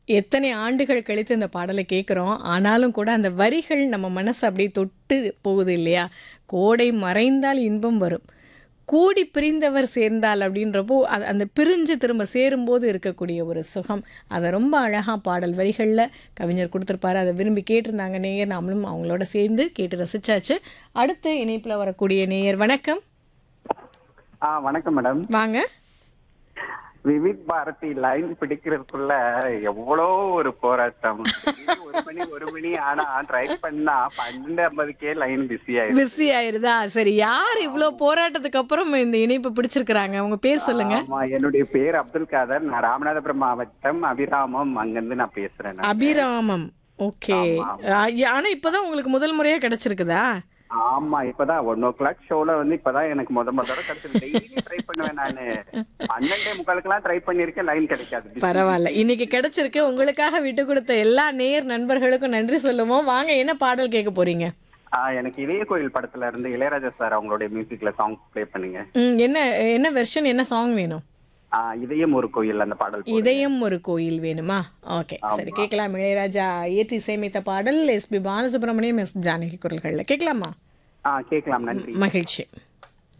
எத்தனை ஆண்டுகள் கழித்து இந்த பாடலை கேட்குறோம் ஆனாலும் கூட அந்த வரிகள் நம்ம மனசை அப்படியே தொட்டு போகுது இல்லையா கோடை மறைந்தால் இன்பம் வரும் கூடி பிரிந்தவர் சேர்ந்தால் அப்படின்றப்போ அது அந்த பிரிஞ்சு திரும்ப சேரும்போது இருக்கக்கூடிய ஒரு சுகம் அதை ரொம்ப அழகாக பாடல் வரிகளில் கவிஞர் கொடுத்துருப்பாரு அதை விரும்பி கேட்டிருந்தாங்க நேயர் நாமளும் அவங்களோட சேர்ந்து கேட்டு ரசிச்சாச்சு அடுத்த இணைப்பில் வரக்கூடிய நேயர் வணக்கம் ஆ வணக்கம் மேடம் வாங்க விவித் பாரதி லைன் பிடிக்கிறதுக்குள்ள எவ்வளோ ஒரு போராட்டம் ஒரு மணி ஒரு மணி ஆனா ட்ரை பண்ணா பன்னெண்டு ஐம்பதுக்கே லைன் பிஸி ஆயிடுச்சு பிஸி ஆயிருதா சரி யார் இவ்வளோ போராட்டத்துக்கு அப்புறம் இந்த இணைப்பு பிடிச்சிருக்கிறாங்க உங்க பேர் சொல்லுங்க ஆமா என்னுடைய பேர் அப்துல் காதர் நான் ராமநாதபுரம் மாவட்டம் அபிராமம் அங்கிருந்து நான் பேசுறேன் நான். அபிராமம் ஓகே ஆனா இப்பதான் உங்களுக்கு முதல் முறையா கிடைச்சிருக்குதா ஆமா இப்பதான் ஒன் ஓ கிளாக் ஷோல வந்து இப்பதான் எனக்கு முத முதல்ல கிடைச்சது டெய்லி ட்ரை பண்ணுவேன் நானு பன்னெண்டே முக்காலுக்கெல்லாம் ட்ரை பண்ணிருக்கேன் லைன் கிடைக்காது பரவாயில்ல இன்னைக்கு கிடைச்சிருக்கு உங்களுக்காக விட்டு கொடுத்த எல்லா நேயர் நண்பர்களுக்கும் நன்றி சொல்லுவோம் வாங்க என்ன பாடல் கேட்க போறீங்க ஆ, எனக்கு இதய கோயில் படத்துல இருந்து இளையராஜா சார் அவங்களுடைய மியூசிக்ல சாங் ப்ளே பண்ணுங்க ம், என்ன என்ன வெர்ஷன் என்ன சாங் வேணும் ஆ, இதயம் ஒரு கோயில் அந்த பாடல் போடுங்க. இதயம் ஒரு கோயில் வேணுமா ஓகே சரி கேட்கலாம் இளையராஜா இயற்றி இசையமைத்த பாடல் எஸ்பி பாலசுப்ரமணியம் எஸ் ஜானகி குரல்கள்ல கேட்கலாமா ஆ கேட்கலாம் நன்றி மகிழ்ச்சி